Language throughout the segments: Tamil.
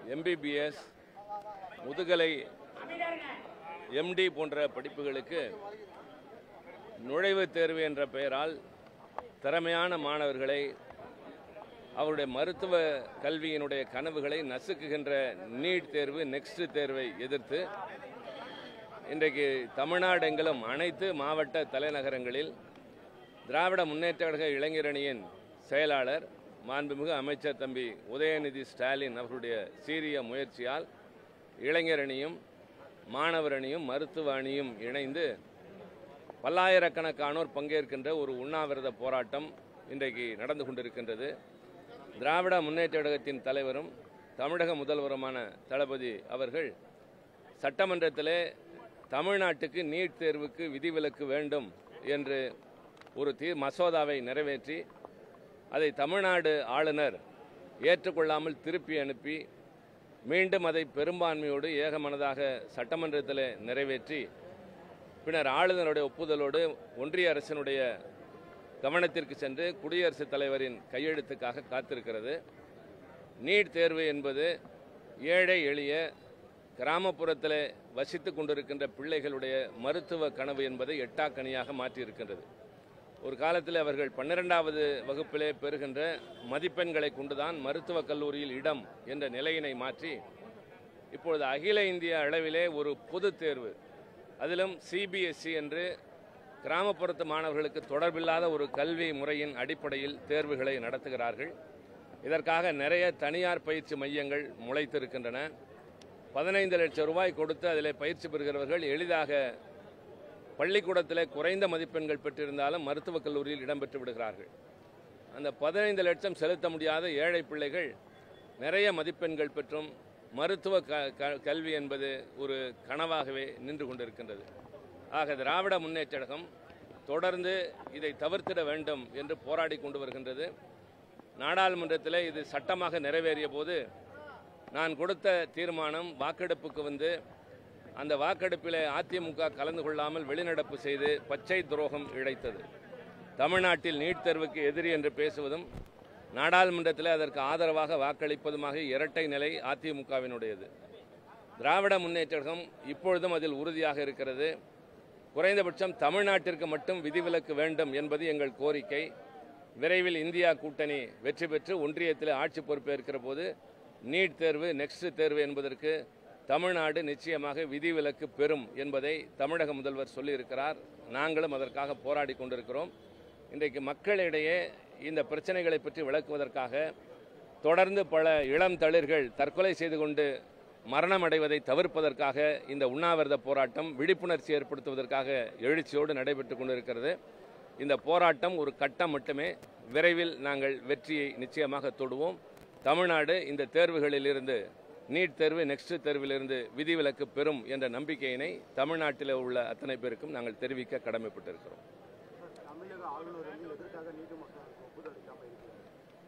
எம்பிபிஎஸ் முதுகலை எம்டி போன்ற படிப்புகளுக்கு நுழைவுத் தேர்வு என்ற பெயரால் திறமையான மாணவர்களை அவருடைய மருத்துவ கல்வியினுடைய கனவுகளை நசுக்குகின்ற நீட் தேர்வு நெக்ஸ்ட் தேர்வை எதிர்த்து இன்றைக்கு தமிழ்நாடு எங்கிலும் அனைத்து மாவட்ட தலைநகரங்களில் திராவிட முன்னேற்ற கழக இளைஞரணியின் செயலாளர் மாண்புமிகு அமைச்சர் தம்பி உதயநிதி ஸ்டாலின் அவர்களுடைய சீரிய முயற்சியால் இளைஞரணியும் மாணவர் அணியும் மருத்துவ அணியும் இணைந்து பல்லாயிரக்கணக்கானோர் பங்கேற்கின்ற ஒரு உண்ணாவிரத போராட்டம் இன்றைக்கு நடந்து கொண்டிருக்கின்றது திராவிட முன்னேற்ற கழகத்தின் தலைவரும் தமிழக முதல்வருமான தளபதி அவர்கள் சட்டமன்றத்திலே தமிழ்நாட்டுக்கு நீட் தேர்வுக்கு விதிவிலக்கு வேண்டும் என்று ஒரு தீ மசோதாவை நிறைவேற்றி அதை தமிழ்நாடு ஆளுநர் ஏற்றுக்கொள்ளாமல் திருப்பி அனுப்பி மீண்டும் அதை பெரும்பான்மையோடு ஏகமனதாக சட்டமன்றத்தில் நிறைவேற்றி பின்னர் ஆளுநருடைய ஒப்புதலோடு ஒன்றிய அரசினுடைய கவனத்திற்கு சென்று குடியரசுத் தலைவரின் கையெழுத்துக்காக காத்திருக்கிறது நீட் தேர்வு என்பது ஏழை எளிய கிராமப்புறத்தில் வசித்து கொண்டிருக்கின்ற பிள்ளைகளுடைய மருத்துவ கனவு என்பதை எட்டாக்கனியாக மாற்றியிருக்கின்றது ஒரு காலத்தில் அவர்கள் பன்னிரெண்டாவது வகுப்பிலே பெறுகின்ற மதிப்பெண்களை கொண்டுதான் மருத்துவக் கல்லூரியில் இடம் என்ற நிலையினை மாற்றி இப்பொழுது அகில இந்திய அளவிலே ஒரு பொது தேர்வு அதிலும் சிபிஎஸ்இ என்று கிராமப்புறத்து மாணவர்களுக்கு தொடர்பில்லாத ஒரு கல்வி முறையின் அடிப்படையில் தேர்வுகளை நடத்துகிறார்கள் இதற்காக நிறைய தனியார் பயிற்சி மையங்கள் முளைத்திருக்கின்றன பதினைந்து லட்சம் ரூபாய் கொடுத்து அதில் பயிற்சி பெறுகிறவர்கள் எளிதாக பள்ளிக்கூடத்தில் குறைந்த மதிப்பெண்கள் பெற்றிருந்தாலும் மருத்துவக் கல்லூரியில் இடம்பெற்று விடுகிறார்கள் அந்த பதினைந்து லட்சம் செலுத்த முடியாத ஏழை பிள்ளைகள் நிறைய மதிப்பெண்கள் பெற்றும் மருத்துவ க க- கல்வி என்பது ஒரு கனவாகவே நின்று கொண்டிருக்கின்றது ஆக திராவிட முன்னேற்ற கழகம் தொடர்ந்து இதை தவிர்த்திட வேண்டும் என்று போராடி கொண்டு வருகின்றது நாடாளுமன்றத்தில் இது சட்டமாக நிறைவேறிய போது நான் கொடுத்த தீர்மானம் வாக்கெடுப்புக்கு வந்து அந்த வாக்கெடுப்பில் அதிமுக கலந்து கொள்ளாமல் வெளிநடப்பு செய்து பச்சை துரோகம் இழைத்தது தமிழ்நாட்டில் நீட் தேர்வுக்கு எதிரி என்று பேசுவதும் நாடாளுமன்றத்தில் அதற்கு ஆதரவாக வாக்களிப்பதுமாக இரட்டை நிலை அதிமுகவினுடையது திராவிட முன்னேற்ற கழகம் இப்பொழுதும் அதில் உறுதியாக இருக்கிறது குறைந்தபட்சம் தமிழ்நாட்டிற்கு மட்டும் விதிவிலக்கு வேண்டும் என்பது எங்கள் கோரிக்கை விரைவில் இந்தியா கூட்டணி வெற்றி பெற்று ஒன்றியத்தில் ஆட்சி பொறுப்பேற்கிற போது நீட் தேர்வு நெக்ஸ்ட் தேர்வு என்பதற்கு தமிழ்நாடு நிச்சயமாக விதிவிலக்கு பெறும் என்பதை தமிழக முதல்வர் சொல்லியிருக்கிறார் நாங்களும் அதற்காக போராடி கொண்டிருக்கிறோம் இன்றைக்கு மக்களிடையே இந்த பிரச்சனைகளை பற்றி விளக்குவதற்காக தொடர்ந்து பல இளம் தளிர்கள் தற்கொலை செய்து கொண்டு மரணம் அடைவதை தவிர்ப்பதற்காக இந்த உண்ணாவிரத போராட்டம் விழிப்புணர்ச்சி ஏற்படுத்துவதற்காக எழுச்சியோடு நடைபெற்று கொண்டிருக்கிறது இந்த போராட்டம் ஒரு கட்டம் மட்டுமே விரைவில் நாங்கள் வெற்றியை நிச்சயமாக தொடுவோம் தமிழ்நாடு இந்த தேர்வுகளிலிருந்து நீட் தேர்வு நெக்ஸ்ட் தேர்விலிருந்து விதிவிலக்கு பெறும் என்ற நம்பிக்கையினை தமிழ்நாட்டில் உள்ள அத்தனை பேருக்கும் நாங்கள் தெரிவிக்க கடமைப்பட்டிருக்கிறோம் தமிழக ஆளுநர் வந்து எதற்காக நீதி மக்களுக்கு ஒப்புதல் அளிக்காமல் இருக்கிறார்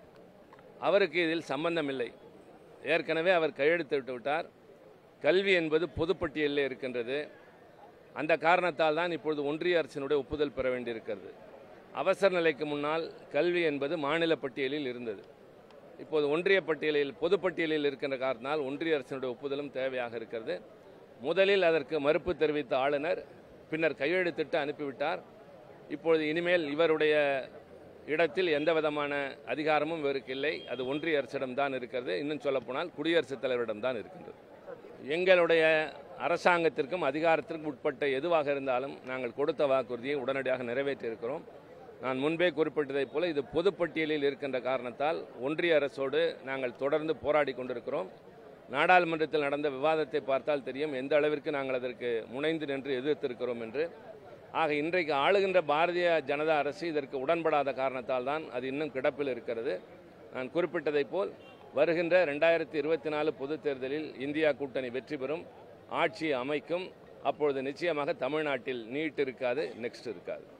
அவருக்கு இதில் சம்பந்தம் இல்லை ஏற்கனவே அவர் கையெழுத்திட்டு விட்டார் கல்வி என்பது பொதுப்பட்டியலில் இருக்கின்றது அந்த காரணத்தால் தான் இப்பொழுது ஒன்றிய அரசினுடைய ஒப்புதல் பெற வேண்டியிருக்கிறது அவசர நிலைக்கு முன்னால் கல்வி என்பது மாநில பட்டியலில் இருந்தது இப்போது ஒன்றிய பட்டியலில் பொதுப்பட்டியலில் இருக்கின்ற காரணத்தால் ஒன்றிய அரசினுடைய ஒப்புதலும் தேவையாக இருக்கிறது முதலில் அதற்கு மறுப்பு தெரிவித்த ஆளுநர் பின்னர் கையெழுத்திட்டு அனுப்பிவிட்டார் இப்பொழுது இனிமேல் இவருடைய இடத்தில் எந்த விதமான அதிகாரமும் இவருக்கு இல்லை அது ஒன்றிய அரசிடம்தான் இருக்கிறது இன்னும் சொல்லப்போனால் குடியரசுத் தலைவரிடம்தான் இருக்கின்றது எங்களுடைய அரசாங்கத்திற்கும் அதிகாரத்திற்கும் உட்பட்ட எதுவாக இருந்தாலும் நாங்கள் கொடுத்த வாக்குறுதியை உடனடியாக நிறைவேற்றியிருக்கிறோம் நான் முன்பே குறிப்பிட்டதைப் போல இது பொதுப்பட்டியலில் இருக்கின்ற காரணத்தால் ஒன்றிய அரசோடு நாங்கள் தொடர்ந்து போராடி கொண்டிருக்கிறோம் நாடாளுமன்றத்தில் நடந்த விவாதத்தை பார்த்தால் தெரியும் எந்த அளவிற்கு நாங்கள் அதற்கு முனைந்து நின்று எதிர்த்திருக்கிறோம் என்று ஆக இன்றைக்கு ஆளுகின்ற பாரதிய ஜனதா அரசு இதற்கு உடன்படாத காரணத்தால் தான் அது இன்னும் கிடப்பில் இருக்கிறது நான் குறிப்பிட்டதைப் போல் வருகின்ற ரெண்டாயிரத்தி இருபத்தி நாலு பொதுத் தேர்தலில் இந்தியா கூட்டணி வெற்றி பெறும் ஆட்சியை அமைக்கும் அப்பொழுது நிச்சயமாக தமிழ்நாட்டில் நீட் இருக்காது நெக்ஸ்ட் இருக்காது